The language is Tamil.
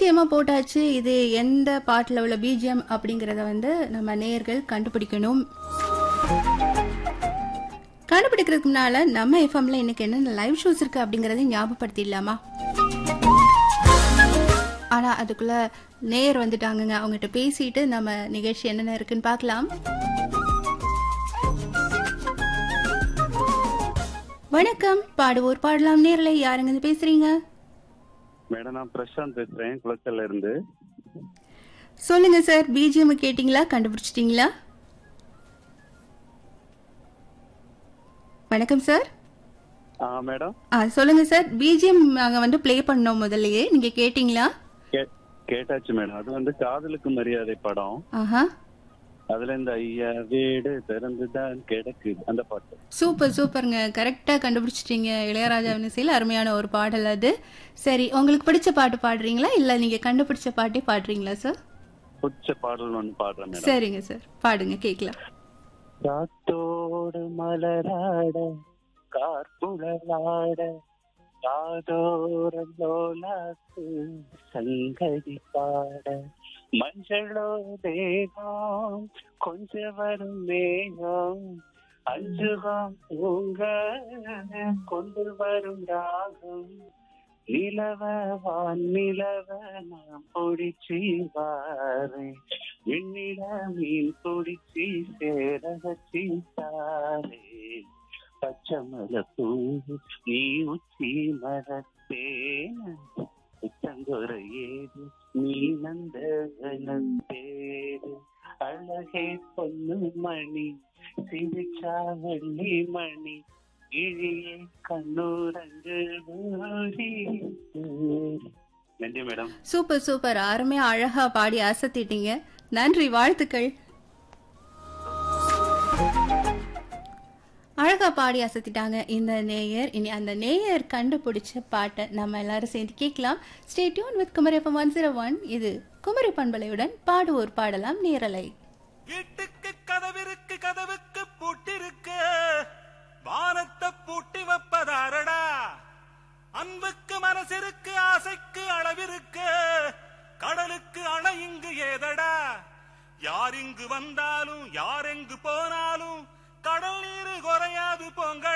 பிஜிஎம்மா போட்டாச்சு இது எந்த பாட்டில் உள்ள பிஜிஎம் அப்படிங்கறத வந்து நம்ம நேயர்கள் கண்டுபிடிக்கணும் கண்டுபிடிக்கிறதுக்கு முன்னால நம்ம எஃப்எம்ல இன்னைக்கு என்னென்ன லைவ் ஷோஸ் இருக்கு அப்படிங்கறதை ஞாபகப்படுத்திடலாமா ஆனா அதுக்குள்ள நேயர் வந்துட்டாங்கங்க அவங்ககிட்ட பேசிட்டு நம்ம நிகழ்ச்சி என்னென்ன இருக்குன்னு பார்க்கலாம் வணக்கம் பாடுவோர் பாடலாம் நேர்ல யாருங்க இருந்து பேசுறீங்க மேடம் நான் பிரசாந்த் பேசுறேன் குளச்சல்ல இருந்து சொல்லுங்க சார் பிஜிஎம் கேட்டிங்களா கண்டுபிடிச்சிட்டீங்களா வணக்கம் சார் ஆ மேடம் ஆ சொல்லுங்க சார் பிஜிஎம் நாங்க வந்து ப்ளே பண்ணோம் முதல்லயே நீங்க கேட்டிங்களா கே- கேட்டாச்சு மேடம் அது வந்து காதலுக்கு மரியாதை படம் ஆஹா அதுல இந்த ஐயா வீடு திறந்துதான் கிடக்கு அந்த பாட்டு சூப்பர் சூப்பருங்க கரெக்டா கண்டுபிடிச்சிட்டீங்க இளையராஜாவின் இசையில் அருமையான ஒரு பாடல் அது சரி உங்களுக்கு பிடிச்ச பாட்டு பாடுறீங்களா இல்ல நீங்க கண்டுபிடிச்ச பாட்டே பாடுறீங்களா சார் புச்ச பாடல் ஒன்று பாடுறேன் மேடம் சரிங்க சார் பாடுங்க கேட்கலாம் காத்தோடு மலராட கார்புழலாட காதோரம் லோலாக்கு சங்கதி பாட மஞ்சளோ தேகம் கொஞ்ச வரும் மேகம் அஞ்சுகம் தூங்க கொண்டு வரும் ராகம் நிலவ வான் நிலவ நான் பொடிச்சி வாரேன் விண்ணில மீன் பொடிச்சி சேர வச்சி தாரேன் பச்சை மலப்பூ நீ உச்சி மரத்தேன உச்சங்குறை ஏது நீ நந்த பேரு அழகே பொண்ணு மணி சிரிச்சா வெள்ளி மணி இழியே கண்ணூரங்கு ஊரி நன்றி மேடம் சூப்பர் சூப்பர் அருமையா அழகா பாடி அசத்திட்டீங்க நன்றி வாழ்த்துக்கள் அழகா பாடி அசத்திட்டாங்க இந்த நேயர் இனி அந்த நேயர் கண்டுபிடிச்ச பாட்டை நம்ம எல்லாரும் சேர்ந்து கேட்கலாம் stay tuned with Kumari FM one zero one இது குமரி பண்பலையுடன் பாடுவோர் பாடலாம் நேரலை வீட்டுக்கு கதவிருக்கு கதவுக்கு பூட்டிருக்கு வானத்தை பூட்டி வைப்பதாரடா அன்புக்கு மனசிற்கு ஆசைக்கு அளவிருக்கு கடலுக்கு அணை இங்கு ஏதடா யார் இங்கு வந்தாலும் யார் எங்கு போனாலும் கடல் நீர் குறையாது பொங்கல்